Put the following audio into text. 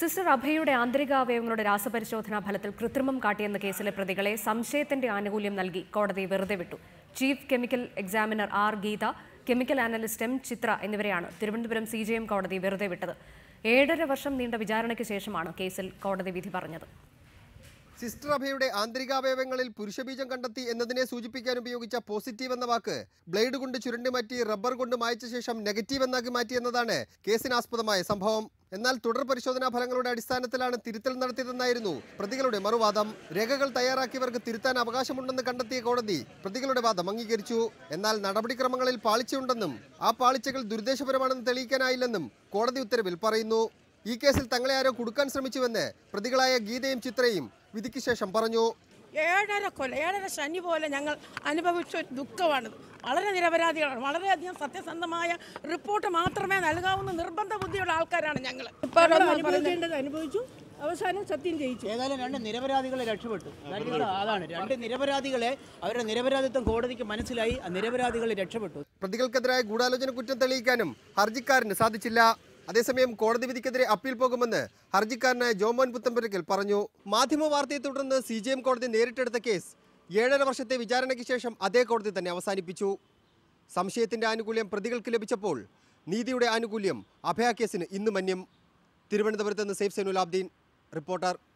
sister അഭയയുടെ ആന്തരികാവയവങ്ങളുടെ രാസപരിശോധനാ ഫലത്തിൽ കൃത്രിമം കാട്ടിയെന്ന കേസിലെ പ്രതികളെ സംശയത്തിന്റെ ആനുകൂല്യം നൽകി കോടതി വെറുതെ വിട്ടു chief chemical examiner R Geetha chemical analyst M Chitra എന്നിവരെയാണ് തിരുവനന്തപുരം സി കോടതി വെറുതെ വിട്ടത് ഏഴര വർഷം നീണ്ട വിചാരണയ്ക്ക് ശേഷമാണ് കേസിൽ കോടതി വിധി പറഞ്ഞത് സിസ്റ്റർ അഭയുടെ ആന്തരികാവയവങ്ങളിൽ പുരുഷബീജം കണ്ടെത്തി എന്നതിനെ സൂചിപ്പിക്കാൻ ഉപയോഗിച്ച പോസിറ്റീവ് എന്ന വാക്ക് ബ്ലേഡ് കൊണ്ട് ചുരുണ്ടി മാറ്റി റബ്ബർ കൊണ്ട് മായ്ച്ച ശേഷം നെഗറ്റീവ് എന്നാക്കി മാറ്റി എന്നതാണ് കേസിനാസ്പദമായ സംഭവം എന്നാൽ തുടർ പരിശോധനാ ഫലങ്ങളുടെ അടിസ്ഥാനത്തിലാണ് തിരുത്തൽ നടത്തിയതെന്നായിരുന്നു പ്രതികളുടെ മറുവാദം രേഖകൾ തയ്യാറാക്കിയവർക്ക് തിരുത്താൻ അവകാശമുണ്ടെന്ന് കണ്ടെത്തിയ കോടതി പ്രതികളുടെ വാദം അംഗീകരിച്ചു എന്നാൽ നടപടിക്രമങ്ങളിൽ പാളിച്ചയുണ്ടെന്നും ആ പാളിച്ചകൾ ദുരുദ്ദേശപരമാണെന്ന് തെളിയിക്കാനായില്ലെന്നും കോടതി ഉത്തരവിൽ പറയുന്നു ഈ കേസിൽ തങ്ങളെ ആരോ കുടുക്കാൻ ശ്രമിച്ചുവെന്ന് പ്രതികളായ ഗീതയും ചിത്രയും വിധിക്ക് ശേഷം പറഞ്ഞു ഏഴര കൊല ഏഴര ശനി പോലെ ഞങ്ങൾ അനുഭവിച്ച ഒരു ദുഃഖമാണിത് വളരെ നിരപരാധികളാണ് വളരെയധികം സത്യസന്ധമായ റിപ്പോർട്ട് മാത്രമേ നൽകാവുന്ന നിർബന്ധ ബുദ്ധിയുള്ള ആൾക്കാരാണ് ഞങ്ങൾ ഇപ്പോൾ അനുഭവിക്കേണ്ടത് അനുഭവിച്ചു അവസാനം സത്യം ജയിച്ചു ഏതായാലും രണ്ട് നിരപരാധികളെ രക്ഷപ്പെട്ടു കാര്യം ഇതാ, അതാണ് രണ്ട് നിരപരാധികളെ അവരുടെ നിരപരാധിത്വം കോടതിക്ക് മനസ്സിലായി ആ നിരപരാധികളെ രക്ഷപ്പെട്ടു പ്രതികൾക്കെതിരായ ഗൂഢാലോചന കുറ്റം തെളിയിക്കാനും ഹർജിക്കാരന് സാധിച്ചില്ല അതേസമയം കോടതി വിധിക്കെതിരെ അപ്പീൽ പോകുമെന്ന് ഹർജിക്കാരനായ ജോമോൻ പുത്തമ്പരക്കൽ പറഞ്ഞു മാധ്യമ വാർത്തയെ തുടർന്ന് സി ജി എം കോടതി നേരിട്ടെടുത്ത കേസ് ഏഴര വർഷത്തെ വിചാരണയ്ക്ക് ശേഷം അതേ കോടതി തന്നെ അവസാനിപ്പിച്ചു സംശയത്തിന്റെ ആനുകൂല്യം പ്രതികൾക്ക് ലഭിച്ചപ്പോൾ നീതിയുടെ ആനുകൂല്യം അഭയ കേസിന് ഇന്ന് മന്യം തിരുവനന്തപുരത്ത് നിന്ന് സേഫ് സൈനുലാബ്ദീൻ റിപ്പോർട്ടർ